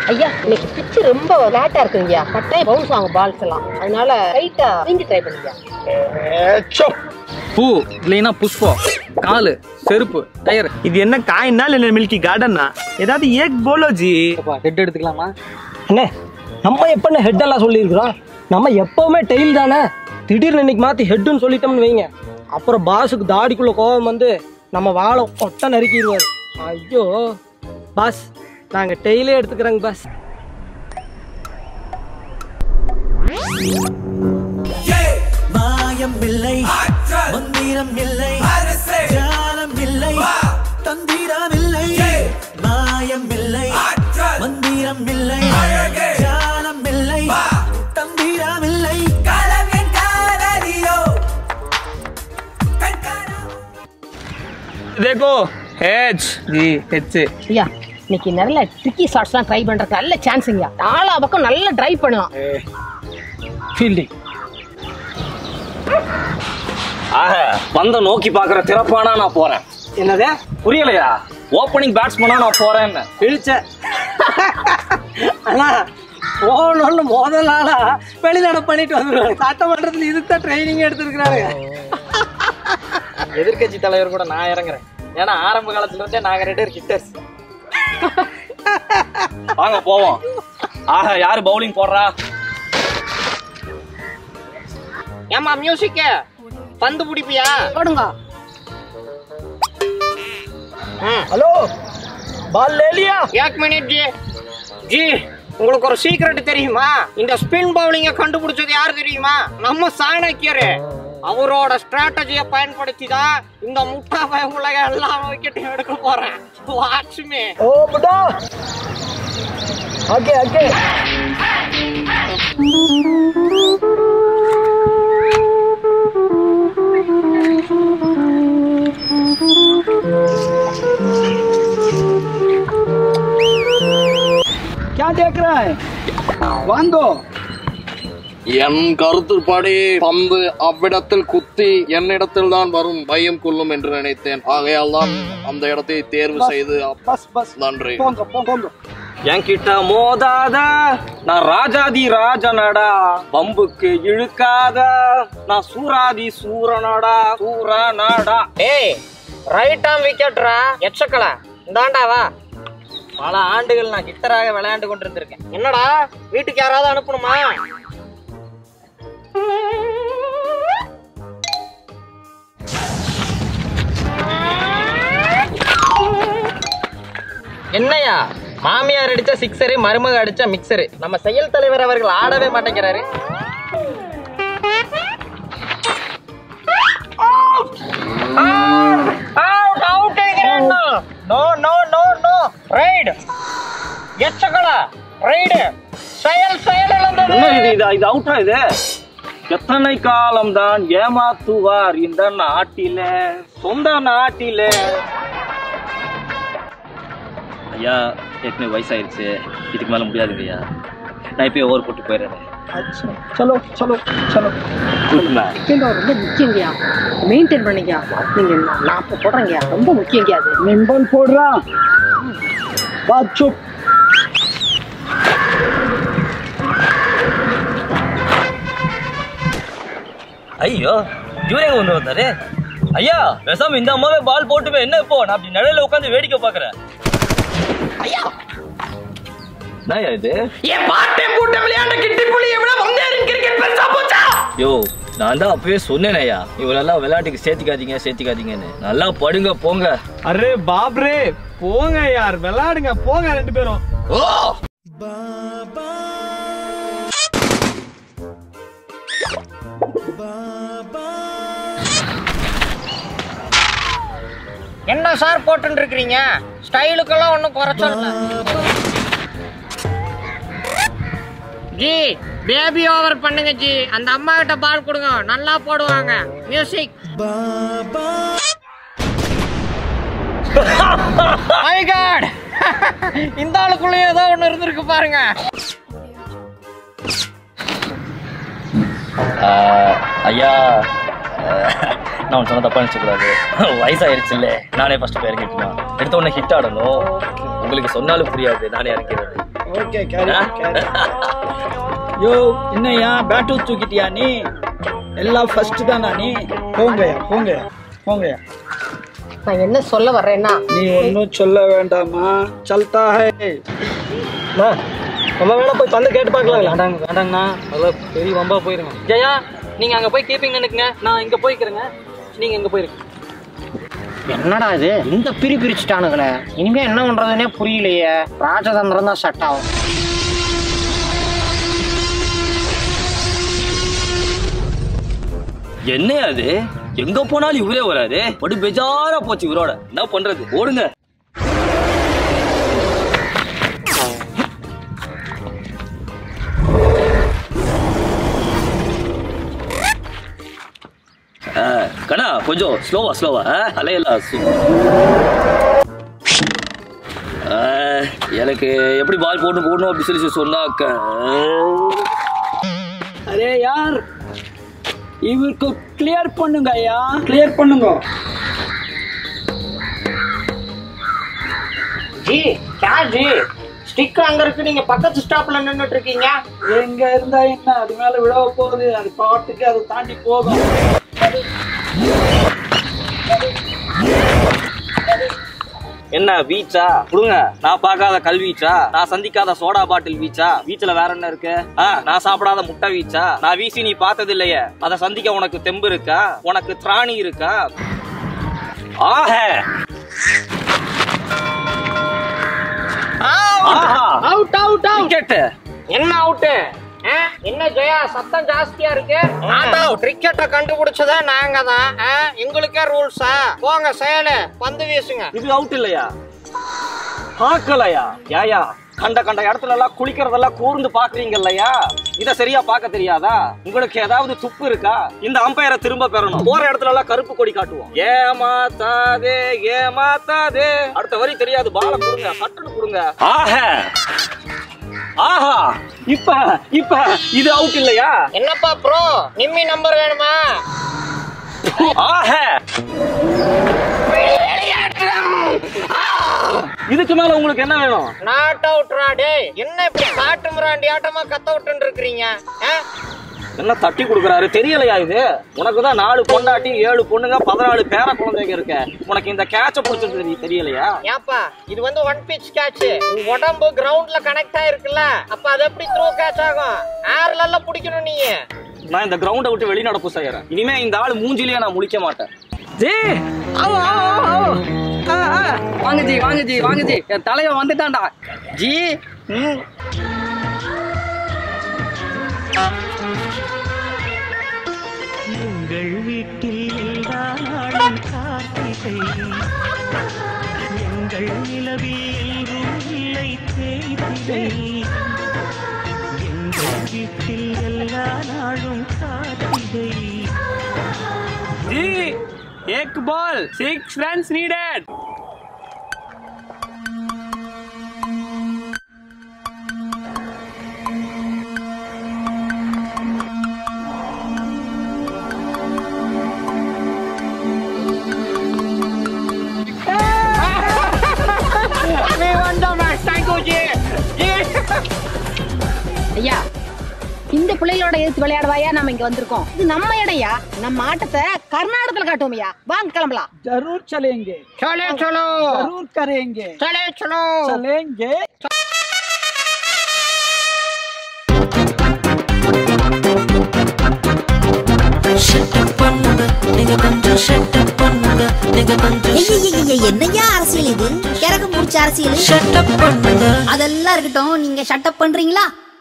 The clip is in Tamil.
ஐயா இன்னைக்கு பிச்சு ரொம்ப லேட்டா இருக்குங்கய்யா கட்டாயம் பவுன்ஸ் வாங்க பால்ஸ் எல்லாம் அதனால லைட்டா நீங்க ட்ரை பண்ணுங்க பூ இல்லைன்னா புஷ்பம் காலு செருப்பு டயர் இது என்ன காயினா இல்ல மில்கி கார்டனா ஏதாவது ஏக் போலோ ஜி ஹெட் எடுத்துக்கலாமா அண்ணே நம்ம எப்பண்ணே ஹெட் எல்லாம் சொல்லியிருக்கிறோம் நம்ம எப்பவுமே டெய்ல் தானே திடீர்னு இன்னைக்கு மாத்தி ஹெட்டுன்னு சொல்லிட்டோம்னு வைங்க அப்புறம் பாஸுக்கு தாடிக்குள்ள கோபம் வந்து நம்ம வாழை ஒட்ட நறுக்கிடுவார் ஐயோ பாஸ் நாங்க டெய்லே எடுத்துக்கிறோங்க பாஸ் மாயம் இல்லை மந்திரம் இல்லை ஜாலம் இல்லை தந்திரம் இல்லை மாயம் இல்லை மந்திரம் இல்லை ஜாலம் இல்லை தந்திரம் இல்லை காலம் என் காலடியோ देखो एच ஜி ஹெச் ஐயா இன்னைக்கு நல்ல ட்ரிக்கி ஷாட்ஸ் தான் ட்ரை பண்றதுக்கு நல்ல சான்ஸுங்கய்யா நாலா பக்கம் நல்லா ட்ரை பண்ணலாம் ஃபீல்டிங் ஆக பந்த நோக்கி பாக்குற திறப்பானா நான் போறேன் என்னது புரியலையா ஓப்பனிங் பேட்ஸ்மேனா நான் போறேன்னு பிழிச்ச அண்ணா போகணும்னு முதல் நாளா வெளிநட பண்ணிட்டு வந்துருவாங்க சட்டமன்றத்தில் இதுக்கு தான் ட்ரைனிங் எடுத்துருக்கிறாங்க எதிர்க்கட்சி தலைவர் கூட நான் இறங்குறேன் ஏன்னா ஆரம்ப காலத்துல இருந்தே நாங்க ரெண்டு பேர் ஹிட்டர்ஸ் வாங்க போவோம் ஆக யாரு பவுலிங் போடுறா ஏமா மியூசிக் பந்து பிடிப்பியா போடுங்க ஹலோ பால் லேலியா ஏக் மினிட் ஜி ஜி உங்களுக்கு ஒரு சீக்ரெட் தெரியுமா இந்த ஸ்பின் பவுலிங்க கண்டுபிடிச்சது யார் தெரியுமா நம்ம சாணக்கியர் அவரோட ஸ்ட்ராட்டஜியை பயன்படுத்தி தான் இந்த முட்டா பயமுள்ள எல்லா விக்கெட்டையும் எடுக்க போறேன் வாட்ச்மே ஓ புட்டா ஓகே ஓகே क्या देख रहा है वांदो என் கருத்துப்படி பந்து அவ்விடத்தில் குத்தி என்னிடத்தில் தான் வரும் பயம் கொள்ளும் என்று நினைத்தேன் ஆகையால் தான் அந்த இடத்தை தேர்வு செய்து அப்- बस बस நன்றி पोंगो पोंगो என்கிட்ட மோதாத நான் ராஜாதி ராஜனடா பம்புக்கு இழுக்காத நான் சூராதி சூரனடா சூரனடா ஏய் ரைட் ஆம் விக்கெட்ரா எச்சக்கல இந்தாண்டாவா பல ஆண்டுகள் நான் ஹிட்டராக விளையாண்டு கொண்டிருந்திருக்கேன் என்னடா வீட்டுக்கு யாராவது அனுப்பணுமா என்னையா மாமியார் அடிச்சா சிக்ஸரு மருமக அடிச்சா மிக்சரு நம்ம செயல் தலைவர் அவர்கள் ஆடவே மாட்டேங்கிறாரு no no no no ride எச்சக்கல ரைடு செயல் செயல் இழந்தது என்ன இது இது இது அவுட்டா இது எத்தனை காலம் தான் ஏமாத்துவார் இந்த நாட்டில சொந்த நாட்டில ஐயா ஏற்கனவே வயசாயிருச்சு இதுக்கு மேல முடியாதுங்க ஐயா நான் இப்பயே ஓவர் போட்டு போயிடுறேன் चलो चलो चलो முக்கியம் ரொம்ப முக்கியங்கய்யா மெயின்டைன் பண்ணிக்கயா நீங்க நான் இப்போ போடுறேங்கய்யா ரொம்ப முக்கியங்கய்யா அது निम्बल फोड़ रहा बात चुप ஐயோ இவரே கொண்டு வந்தாரு ஐயா பேசாம இந்த அம்மாவே பால் போட்டுவே என்ன இப்போ நான் அப்படி நிலையில உட்காந்து வேடிக்கை பாக்குறேன் ஐயா என்னய்யா இது என் பாட்டை போட்டு விளையாண்ட கிட்டி புள்ளியை விட வந்தேரின் கிரிக்கெட் பெருசா போச்சா யோ நான் தான் அப்பவே சொன்னேன் ஐயா இவரெல்லாம் விளையாட்டுக்கு சேர்த்துக்காதீங்க சேர்த்துக்காதீங்கன்னு நல்லா படுங்க போங்க அரே பாப் ரே போங்க யார் விளையாடுங்க போங்க ரெண்டு பேரும் என்ன சார் போட்டுன்னு இருக்கிறீங்க ஸ்டைலுக்கெல்லாம் ஒன்றும் குறைச்சல் இல்லை ஜி பேபி ஓவர் பண்ணுங்க ஜி அந்த அம்மா கிட்ட பால் கொடுங்க நல்லா போடுவாங்க மியூசிக் மை காட் இந்த ஆளுக்குள்ள ஏதோ ஒன்று இருந்திருக்கு பாருங்க ஆஹ், ஐயா ஆஹ், நான் ஒன்று சொன்ன தப்பா நினச்சக்கூடாது வயசாயிருச்சு இல்லை நானே ஃபர்ஸ்ட் போய் இறங்கிட்டுமா எடுத்த உடனே ஹிட் ஆடணும் உங்களுக்கு சொன்னாலும் புரியாது நானே இறக்கிறது ஓகே கேரி கேரி யோ என்னய்யா பேட்டு தூக்கிட்டியா நீ எல்லாம் ஃபர்ஸ்ட் தானா நீ போங்கய்யா போங்கய்யா போங்கய்யா நான் என்ன சொல்ல வர்றேன்னா நீ ஒன்றும் சொல்ல வேண்டாமா சல்தா ஹை அண்ணா, நம்ம வேணா போய் பந்து கேட்டு பார்க்கலாம் வேண்டாங்க வேண்டாங்கண்ணா அதெல்லாம் பெரிய வம்பா போயிருங்க ஜெயா நீங்க அங்க போய் கீப்பிங் நினைக்குங்க நான் இங்க போய்க்கிறேங்க நீங்க இங்க போயிருங்க என்னடா இது இந்த பிரி பிரிச்சுட்டானுங்களே இனிமே என்ன பண்றதுன்னே புரியலையே ராஜதந்திரம் தான் செட் ஆகும் என்ன அது எங்க போனாலும் இவரே வராது படு பெஜாரா போச்சு இவரோட என்ன பண்றது ஓடுங்க ஆ, கண்ணா கொஞ்சம் ஸ்லோவா ஸ்லோவா அலையெல்லாம் சு- ஆ, எனக்கு எப்படி பால் போடணும் போடணும் அப்படி சொல்லி சொன்னாக்க அரே யார் இவருக்கு கிளியர் பண்ணுங்க ஐயா கிளியர் பண்ணுங்க ஜி கே ஜி ஸ்டிக் அங்க இருக்கு நீங்க பக்கத்து ஸ்டாப்ல நின்னுட்டு இருக்கீங்க எங்க இருந்தா என்ன அது மேல விழவ போகுது அது பாட்டுக்கு அதை தாண்டி போகும் என்ன வீச்சா கொடுங்க நான் பார்க்காத கல்வீச்சா நான் சந்திக்காத சோடா பாட்டில் வீச்சா வீச்சுல வேற என்ன இருக்கு ஆ, நான் சாப்பிடாத முட்டை வீச்சா நான் வீசி நீ பார்த்தது இல்லையே அதை சந்திக்க உனக்கு தெம்பு இருக்கா உனக்கு திராணி இருக்கா ஆஹ ஆஹா அவுட் அவுட் அவுட் விக்கெட் என்ன அவுட்டு என்ன ஜெயா சத்தம் ஜாஸ்தியா இருக்கு கிரிக்கெட்டை கண்டுபிடிச்சதே நாங்க தான் ஆ, எங்களுக்கே ரூல்ஸா போங்க செயலு பந்து வீசுங்க இது அவுட் இல்லையா பார்க்கலையா ஏயா கண்ட கண்ட இடத்துல எல்லாம் குளிக்கிறதெல்லாம் கூர்ந்து பாக்குறீங்க இல்லையா இத சரியா பார்க்க தெரியாதா உங்களுக்கு ஏதாவது துப்பு இருக்கா இந்த அம்பையரை திரும்ப பெறணும் போற இடத்துல எல்லாம் கருப்பு கொடி காட்டுவோம் ஏமாத்தாதே ஏமாத்தாதே அடுத்த வரி தெரியாது பால கொடுங்க சட்டுன்னு கொடுங்க ஆஹ ஆஹா இப்ப இப்ப இது அவுட் இல்லையா என்னப்பா ப்ரோ நிம்மி நம்பர் வேணுமா ஆஹ இதுக்கு மேல உங்களுக்கு என்ன வேணும் நாட் அவுட் ராடே என்ன இப்படி காட்டு முறாண்டி ஆட்டமா கத்த விட்டு இருக்கிறீங்க என்ன தட்டி கொடுக்குறாரு தெரியலையா இது உனக்கு தான் நாலு பொண்டாட்டி ஏழு பொண்ணுங்க பதினாலு பேர குழந்தைங்க இருக்க உனக்கு இந்த கேட்ச பிடிச்சது தெரியலையா ஏப்பா இது வந்து ஒன் பிச் கேட்ச் உடம்பு கிரவுண்ட்ல கனெக்ட் ஆயிருக்குல்ல அப்ப அது எப்படி த்ரூ கேட்ச் ஆகும் ஏர்ல எல்லாம் பிடிக்கணும் நீ நான் இந்த கிரவுண்டை விட்டு வெளிநடப்பு செய்யறேன் இனிமே இந்த ஆள் மூஞ்சிலேயே நான் முழிக்க மாட்டேன் ஜி ஆவோ ஆவோ ஆவோ ஆ, ஆ. வாங்க ஜி வாங்க ஜி வாங்க ஜி என் தலைவன் வந்துட்டான்டா ஜி ம் எங்கள் வீட்டில் எல்லா நாளும் கார்த்திகை எங்கள் நிலவில் எங்கும் இல்லை தேய்திரை எங்கள் வீட்டில் எல்லா நாளும் கார்த்திகை ஜி एक बॉल सिक्स रन्स नीडेड ஐயா இந்த பிள்ளைகளோட எதிர்த்து விளையாடுவாயா நம்ம இங்க வந்திருக்கோம் இது நம்ம இடையா நம்ம ஆட்டத்தை கர்நாடகத்துல காட்டுவோம்யா வாங்க கிளம்பலாம் जरूर चलेंगे चले चलो जरूर करेंगे चले चलो चलेंगे என்னையா அரசியல் இது கிறக்க முடிச்ச அரசியல் அதெல்லாம் இருக்கட்டும் நீங்க ஷட்டப் பண்றீங்களா